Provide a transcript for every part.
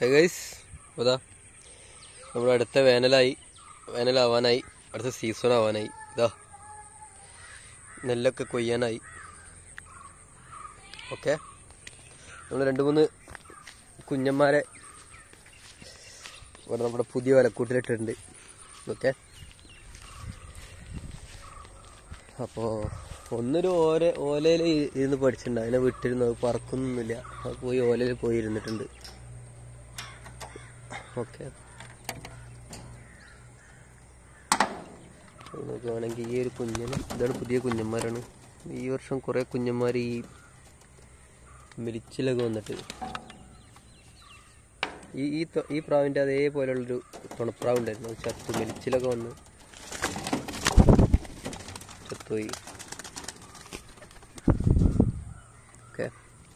hey guys അതാ നമ്മുടെ അടുത്ത വേനലായി വേനലാവാനായി അടുത്ത സീസൺ ആവാനായി ഇതാ നെല്ലൊക്കെ കൊയ്യാനായി ഓക്കെ നമ്മൾ രണ്ട് മൂന്ന് കുഞ്ഞന്മാരെ ഇവിടെ നമ്മുടെ പുതിയ വിലക്കൂട്ടിലിട്ടിട്ടുണ്ട് ഓക്കെ അപ്പോൾ ഒന്നൊരു ഓല ഓലയിൽ ഇരുന്ന് പഠിച്ചിട്ടുണ്ട് അതിനെ വിട്ടിരുന്നു അത് പറക്കുന്നൊന്നുമില്ല അത് പോയി ഓലയിൽ പോയി ഇരുന്നിട്ടുണ്ട് ഓക്കെ നോക്കുകയാണെങ്കിൽ ഈ ഒരു കുഞ്ഞന് ഇതാണ് പുതിയ കുഞ്ഞന്മാരാണ് ഈ വർഷം കുറേ കുഞ്ഞന്മാർ ഈ മിരിച്ചിലൊക്കെ വന്നിട്ട് ഈ ഈ തൊ- ഈ പ്രാവിൻ്റെ അതേപോലെയുള്ളൊരു തുണപ്രാവ് ഉണ്ടായിരുന്നു അത് ചത്തു മിരിച്ചിലൊക്കെ വന്ന് ചത്തുപോയി ഓക്കെ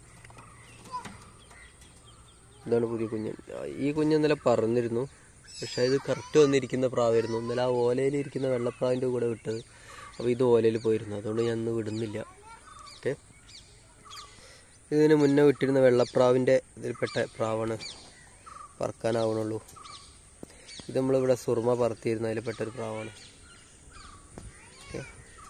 ഇതാണ് പുതിയ കുഞ്ഞൻ ആ, ഈ കുഞ്ഞ് ഇന്നലെ പറഞ്ഞിരുന്നു പക്ഷെ ഇത് കറക്റ്റ് വന്നിരിക്കുന്ന പ്രാവായിരുന്നു ഇന്നലെ ആ ഓലയിൽ ഇരിക്കുന്ന വെള്ളപ്രാവിൻ്റെ കൂടെ വിട്ടത് അപ്പോൾ ഇത് ഓലയിൽ പോയിരുന്നു അതുകൊണ്ട് ഞാൻ ഇന്ന് വിടുന്നില്ല ഓക്കെ ഇതിന് മുന്നേ വിട്ടിരുന്ന വെള്ളപ്രാവിൻ്റെ ഇതിൽപ്പെട്ട പ്രാവാണ് പറക്കാനാവണുള്ളൂ ഇത് നമ്മളിവിടെ സുർമ പറത്തിയിരുന്നു അതിൽപ്പെട്ട ഒരു പ്രാവാണ് ഓക്കെ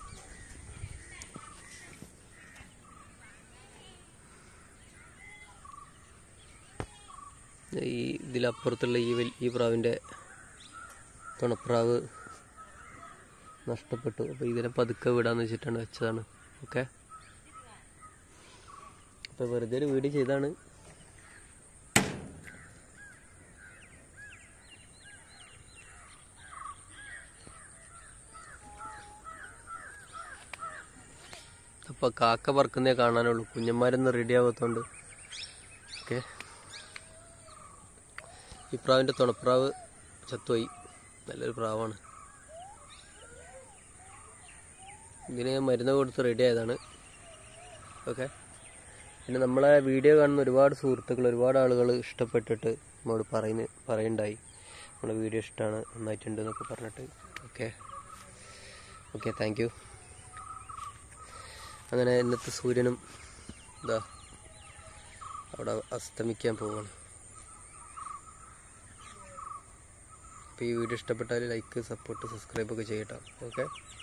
ഈ ഇതിലപ്പുറത്തുള്ള ഈ വൽ ഈ പ്രാവിൻ്റെ തുണപ്രാവ് നഷ്ടപ്പെട്ടു അപ്പോൾ ഇതിനെ പതുക്കെ വിടാന്ന് വെച്ചിട്ടാണ് വെച്ചതാണ് ഓക്കെ അപ്പോൾ വെറുതെ ഒരു വീഡിയോ ചെയ്താണ് അപ്പോൾ കാക്ക പറക്കുന്നേ കാണാനുള്ളൂ കുഞ്ഞന്മാരൊന്നും റെഡി ആവാത്തതുകൊണ്ട് ഓക്കെ ഈ പ്രാവിൻ്റെ തുണപ്രാവ് ചത്തുപോയി നല്ലൊരു പ്രാവാണ് ഇതിന് ഞാൻ മരുന്ന് കൊടുത്ത് റെഡി ആയതാണ് ഓക്കെ പിന്നെ നമ്മളെ വീഡിയോ കാണുന്ന ഒരുപാട് സുഹൃത്തുക്കൾ ഒരുപാട് ആളുകൾ ഇഷ്ടപ്പെട്ടിട്ട് നമ്മോട് പറയുന്ന പറയുണ്ടായി നമ്മുടെ വീഡിയോ ഇഷ്ടമാണ് നന്നായിട്ടുണ്ട് എന്നൊക്കെ പറഞ്ഞിട്ട് ഓക്കെ ഓക്കെ താങ്ക് യു അങ്ങനെ ഇന്നത്തെ സൂര്യനും ഇതാ അവിടെ അസ്തമിക്കാൻ പോവാണ് അപ്പോൾ ഈ വീഡിയോ ഇഷ്ടപ്പെട്ടാൽ ലൈക്ക് സപ്പോർട്ട് സബ്സ്ക്രൈബ് ഒക്കെ ചെയ്യട്ടോ ഓക്കെ